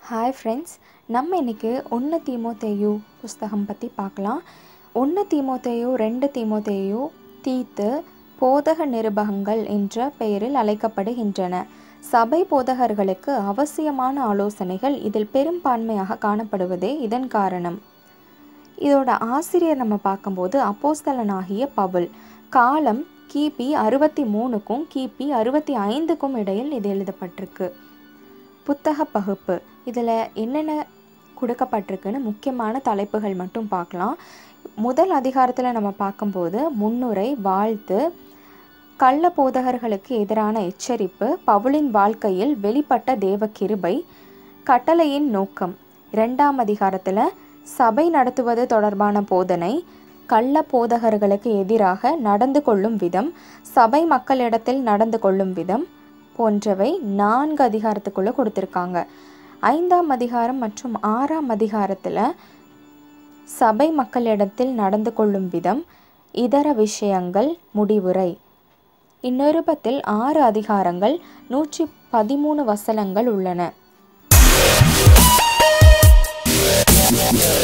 hi friends நம்ம இன்றைக்கி ஒன்று தீமோத்தேயு புஸ்தகம் பற்றி பார்க்கலாம் ஒன்று தீமோத்தேயு ரெண்டு தீமோத்தேயு தீத்து போதக நிருபகங்கள் என்ற பெயரில் அழைக்கப்படுகின்றன சபை போதகர்களுக்கு அவசியமான ஆலோசனைகள் இதில் பெரும்பான்மையாக காணப்படுவதே இதன் காரணம் இதோட ஆசிரியர் நம்ம பார்க்கும்போது அப்போஸ்தலனாகிய பவுல் காலம் கிபி அறுபத்தி மூணுக்கும் கிபி அறுபத்தி ஐந்துக்கும் இடையில் இது எழுதப்பட்டிருக்கு புத்தக பகுப்பு இதில் என்னென்ன கொடுக்கப்பட்டிருக்குன்னு முக்கியமான தலைப்புகள் மட்டும் பார்க்கலாம் முதல் அதிகாரத்தில் நம்ம பார்க்கும்போது முன்னுரை வாழ்த்து கள்ள போதகர்களுக்கு எதிரான எச்சரிப்பு பவுலின் வாழ்க்கையில் வெளிப்பட்ட தேவ கிருபை கட்டளையின் நோக்கம் இரண்டாம் அதிகாரத்தில் சபை நடத்துவது தொடர்பான போதனை கள்ள போதகர்களுக்கு எதிராக நடந்து கொள்ளும் விதம் சபை மக்களிடத்தில் நடந்து கொள்ளும் விதம் போன்றவை நான்கு அதிகாரத்துக்குள்ளே கொடுத்துருக்காங்க ஐந்தாம் அதிகாரம் மற்றும் ஆறாம் அதிகாரத்தில் சபை மக்களிடத்தில் நடந்து கொள்ளும் விதம் இதர விஷயங்கள் முடிவுரை இந்நிருபத்தில் ஆறு அதிகாரங்கள் நூற்றி பதிமூணு வசனங்கள் உள்ளன